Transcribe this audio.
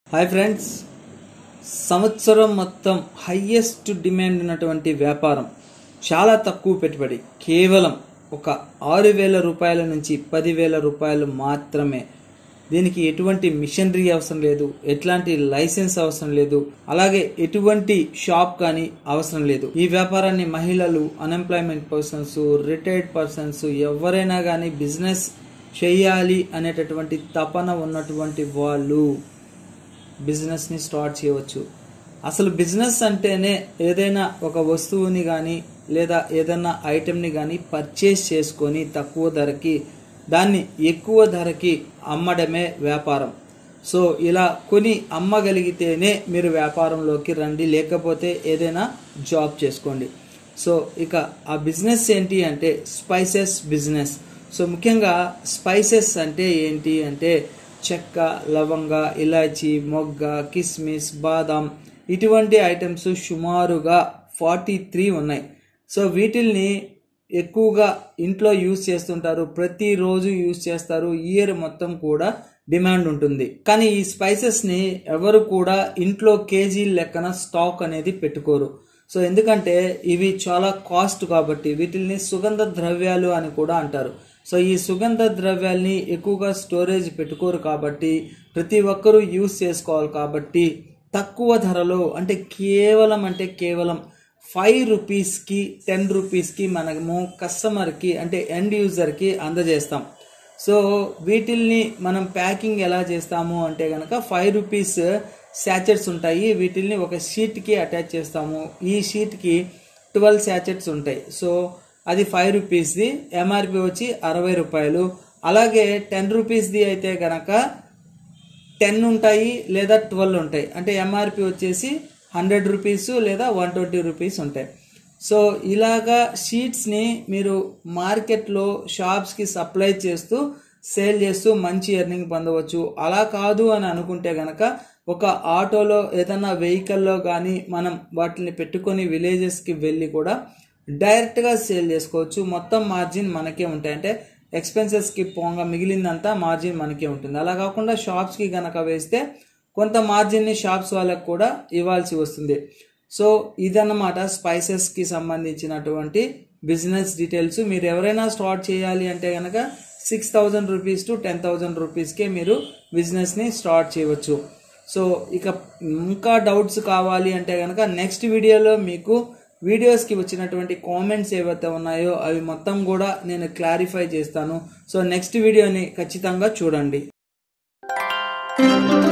hi friends సంవత్సరం మొత్తం highest demand ఉన్నటువంటి వ్యాపారం చాలా తక్కువ పెట్టుబడి కేవలం ఒక ఆరు వేల రూపాయల నుంచి పదివేల రూపాయలు మాత్రమే దీనికి ఎటువంటి మిషనరీ అవసరం లేదు ఎట్లాంటి లైసెన్స్ అవసరం లేదు అలాగే ఎటువంటి షాప్ కానీ అవసరం లేదు ఈ వ్యాపారాన్ని మహిళలు అన్ఎంప్లాయ్మెంట్ పర్సన్స్ రిటైర్డ్ పర్సన్స్ ఎవరైనా కానీ బిజినెస్ చేయాలి అనేటటువంటి తపన ఉన్నటువంటి వాళ్ళు బిజినెస్ని స్టార్ట్ చేయవచ్చు అసలు బిజినెస్ అంటేనే ఏదైనా ఒక వస్తువుని కానీ లేదా ఏదైనా ఐటెంని కానీ పర్చేస్ చేసుకొని తక్కువ ధరకి దాన్ని ఎక్కువ ధరకి అమ్మడమే వ్యాపారం సో ఇలా కొని అమ్మగలిగితేనే మీరు వ్యాపారంలోకి రండి లేకపోతే ఏదైనా జాబ్ చేసుకోండి సో ఇక ఆ బిజినెస్ ఏంటి అంటే స్పైసెస్ బిజినెస్ సో ముఖ్యంగా స్పైసెస్ అంటే ఏంటి అంటే చెక్క లవంగ ఇలాచి మొగ్గ కిస్మిస్ బాదాం ఇటువంటి ఐటమ్స్ సుమారుగా ఫార్టీ త్రీ ఉన్నాయి సో వీటిల్ని ఎక్కువగా ఇంట్లో యూజ్ చేస్తుంటారు ప్రతిరోజు యూజ్ చేస్తారు ఇయర్ మొత్తం కూడా డిమాండ్ ఉంటుంది కానీ ఈ స్పైసెస్ని ఎవరు కూడా ఇంట్లో కేజీ లెక్కన స్టాక్ అనేది పెట్టుకోరు సో ఎందుకంటే ఇవి చాలా కాస్ట్ కాబట్టి వీటిల్ని సుగంధ ద్రవ్యాలు అని కూడా అంటారు సో ఈ సుగంధ ద్రవ్యాల్ని ఎక్కువగా స్టోరేజ్ పెట్టుకోరు కాబట్టి ప్రతి ఒక్కరూ యూస్ చేసుకోవాలి కాబట్టి తక్కువ ధరలో అంటే కేవలం అంటే కేవలం ఫైవ్ రూపీస్కి టెన్ రూపీస్కి మనము కస్టమర్కి అంటే ఎండ్ యూజర్కి అందజేస్తాం సో వీటిల్ని మనం ప్యాకింగ్ ఎలా చేస్తాము అంటే కనుక ఫైవ్ రూపీస్ శాచెట్స్ ఉంటాయి వీటిల్ని ఒక షీట్కి అటాచ్ చేస్తాము ఈ షీట్కి ట్వెల్వ్ శాచెట్స్ ఉంటాయి సో అది ఫైవ్ రూపీస్ది ఎంఆర్పి వచ్చి అరవై రూపాయలు అలాగే టెన్ రూపీస్ది అయితే కనుక టెన్ ఉంటాయి లేదా ట్వెల్వ్ ఉంటాయి అంటే ఎంఆర్పి వచ్చేసి హండ్రెడ్ రూపీస్ లేదా వన్ ట్వంటీ రూపీస్ ఉంటాయి సో ఇలాగా షీట్స్ని మీరు మార్కెట్లో షాప్స్కి సప్లై చేస్తూ సేల్ చేస్తూ మంచి ఎర్నింగ్ పొందవచ్చు అలా కాదు అని అనుకుంటే గనక ఒక ఆటోలో ఏదైనా వెహికల్లో కానీ మనం వాటిని పెట్టుకొని విలేజెస్కి వెళ్ళి కూడా డైరెక్ట్గా సేల్ చేసుకోవచ్చు మొత్తం మార్జిన్ మనకే ఉంటాయి అంటే ఎక్స్పెన్సెస్కి పోగా మిగిలిందంతా మార్జిన్ మనకే ఉంటుంది అలా కాకుండా షాప్స్కి గనక వేస్తే కొంత మార్జిన్ని షాప్స్ వాళ్ళకు కూడా ఇవ్వాల్సి వస్తుంది సో ఇదన్నమాట స్పైసెస్కి సంబంధించినటువంటి బిజినెస్ డీటెయిల్స్ మీరు ఎవరైనా స్టార్ట్ చేయాలి అంటే కనుక six thousand rupees to ten thousand రూపీస్కే మీరు బిజినెస్ని స్టార్ట్ చేయవచ్చు సో ఇక ఇంకా డౌట్స్ కావాలి అంటే కనుక నెక్స్ట్ వీడియోలో మీకు వీడియోస్కి వచ్చినటువంటి కామెంట్స్ ఏవైతే ఉన్నాయో అవి మొత్తం కూడా నేను క్లారిఫై చేస్తాను సో నెక్స్ట్ వీడియోని ఖచ్చితంగా చూడండి